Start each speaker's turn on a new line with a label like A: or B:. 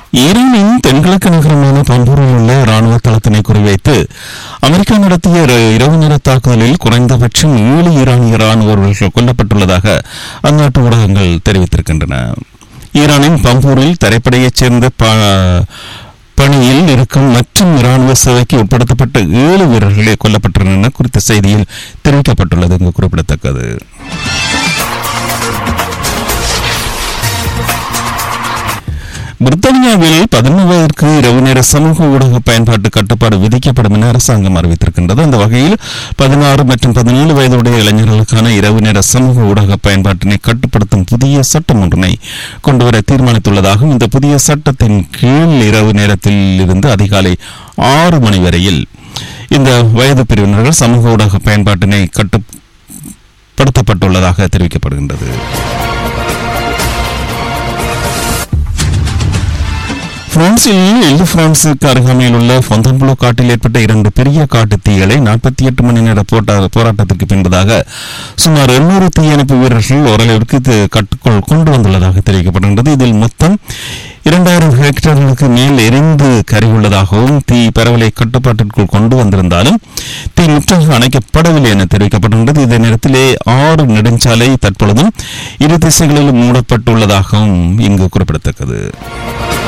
A: ஈரானின் தென்கிழக்கு நகரமான பம்பூரில் உள்ள ராணுவ தளத்தினை குறிவைத்து அமெரிக்கா நடத்திய இர- இரவு நேர தாக்குதலில் குறைந்தபட்சம் ஏழு ஈரானிய ராணுவர்கள் கொல்லப்பட்டுள்ளதாக அந்நாட்டு ஊடகங்கள் தெரிவித்திருக்கின்றன ஈரானின் பம்பூரில் தரைப்படையைச் சேர்ந்த ப- பணியில் இருக்கும் மற்றும் ராணுவ சேவைக்கு உட்படுத்தப்பட்ட ஏழு வீரர்களே கொல்லப்பட்டுள்ளனர் குறித்த செய்தியில் தெரிவிக்கப்பட்டுள்ளது இங்கு குறிப்பிடத்தக்கது பிரித்தானியாவில் பதினொன்று வயதிற்கு இரவு நேர சமூக ஊடக பயன்பாட்டு கட்டுப்பாடு விதிக்கப்படும் என அரசாங்கம் அறிவித்திருக்கின்றது அந்த வகையில் பதினாறு மற்றும் பதினேழு வயதுடைய இளைஞர்களுக்கான இரவு நேர சமூக ஊடக பயன்பாட்டினை கட்டுப்படுத்தும் புதிய சட்டம் ஒன்றினை கொண்டுவர தீர்மானித்துள்ளதாகவும் இந்த புதிய சட்டத்தின் கீழ் இரவு நேரத்தில் இருந்து அதிகாலை ஆறு மணி வரையில் இந்த வயது பிரிவினர்கள் சமூக ஊடக பயன்பாட்டினை கட்டுப்படுத்தப்பட்டுள்ளதாக தெரிவிக்கப்படுகின்றது பிரான்சில் எல்து பிரான்சுக்கு அருகாமையில் உள்ள பொந்தன்புளோ காட்டில் ஏற்பட்ட இரண்டு பெரிய காட்டு தீகளை நாற்பத்தி எட்டு மணி நேர போட்டா- போராட்டத்திற்கு பின்பதாக சுமார் 800 தீயணைப்பு வீரர்கள் ஓரளவிற்கு இது கட்டுக்குள் கொண்டு வந்துள்ளதாக தெரிவிக்கப்படுகின்றது இதில் மொத்தம் இரண்டாயிரம் ஹெக்டேர்களுக்கு மேல் எரிந்து கருகியுள்ளதாகவும் தீ பரவலை கட்டுப்பாட்டிற்குள் கொண்டு வந்திருந்தாலும் தீ முற்றாக அணைக்கப்படவில்லை என தெரிவிக்கப்பட்டுள்ளது இதே நேரத்திலே ஆறு நெடுஞ்சாலை தற்பொழுதும் இரு திசைகளிலும் மூடப்பட்டுள்ளதாகவும் இங்கு குறிப்பிடத்தக்கது